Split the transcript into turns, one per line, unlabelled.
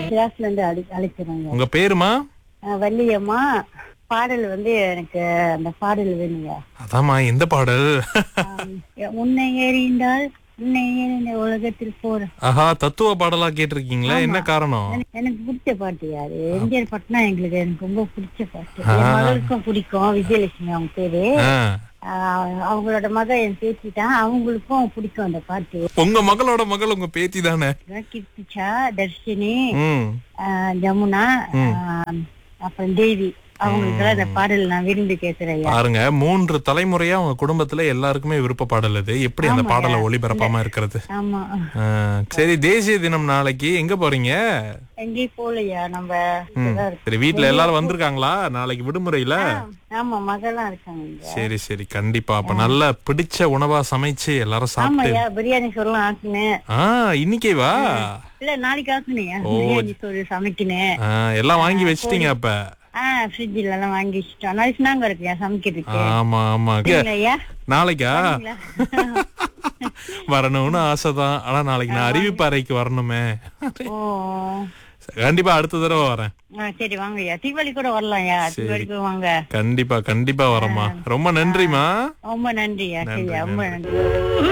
கிளாஸ்ல இருந்து அழை அழைக்கிறோங்க
உங்க பேருமா
அஹ் வள்ளியம்மா பாடல் வந்து எனக்கு அந்த பாடல் வேணுங்க
அதாம்மா எந்த பாடல்
ஆம், உன்னை எறிந்தால் உன்னை எறிந்த உலகத்தில் போற
ஆஹா தத்துவ பாடலா கேட்டிருக்கீங்களா என்ன காரணம்
எனக்கு- எனக்கு பிடிச்ச பாட்டு யாரு எம்ஜிஆர் பாட்டுனா எங்களுக்கு எனக்கு ரொம்ப பிடிச்ச பாட்டு என் மகளுக்கும் பிடிக்கும் விஜயலட்சுமி அவங்க பேரு
ஆ.
ஆஹ் அவங்களோட மக என் பேத்தி தான் அவங்களுக்கும் பிடிக்கும் அந்த பாட்டு
உங்க மகளோட மகள் உங்க பேத்தி தானே
கீர்த்திச்சா தர்ஷினி
ம்
ஆஹ் ஜமுனா ஆஹ் அப்புறம் தேவி அவங்களுக்கெல்லாம் இந்த பாடல் நான் விரும்பி கேட்கிறேன்
பாருங்க மூன்று தலைமுறையா உங்க குடும்பத்துல எல்லாருக்குமே விருப்ப பாடல் இது எப்படி அந்த பாடலை ஒளிபரப்பாம இருக்கிறது
ஆமா
ஆ, சரி தேசிய தினம் நாளைக்கு எங்க போறீங்க
எங்கேயும் போகலையா நம்ம இங்கதான் இருக்கோம்.
சரி வீட்ல எல்லாரும் வந்திருக்காங்களா நாளைக்கு விடுமுறையில
ஆமா மகெல்லாம் இருக்காங்க இங்க
சரி சரி கண்டிப்பா அப்ப நல்ல பிடிச்ச உணவா சமைச்சு எல்லாரும் சாப்பிட்டு
ஆமாய்யா பிரியாணி சொல்லலாம் ஆக்குனேன்
ஆ இன்னைக்கே வா
இல்ல நாளைக்கு ஆக்குனேன் பிரியாணி சொல்லி சமைக்கினேன்
ஆ, எல்லாம் வாங்கி வச்சிட்டீங்க அப்ப
ஆஹ் ஃப்ரிட்ஜ்ல எல்லாம் வாங்கி வச்சுட்டோம் நாளைக்கு நாங்க இருக்கியா சமைக்கிறதுக்கு
ஆமா ஆமா
ஐயா
நாளைக்கா வரணும்னு ஆசைதான் ஆனா நாளைக்கு நான் அறிவிப்பு அறைக்கு வரணுமே
ஓ
கண்டிப்பா அடுத்த தடவை வரேன்
ஆ, சரி வாங்கய்யா தீபாவளி கூட வரலாம்யா தீபாவளிக்கு வாங்க
கண்டிப்பா கண்டிப்பா வரேம்மா ரொம்ப நன்றிமா
ரொம்ப நன்றியா சரியா ரொம்ப நன்றி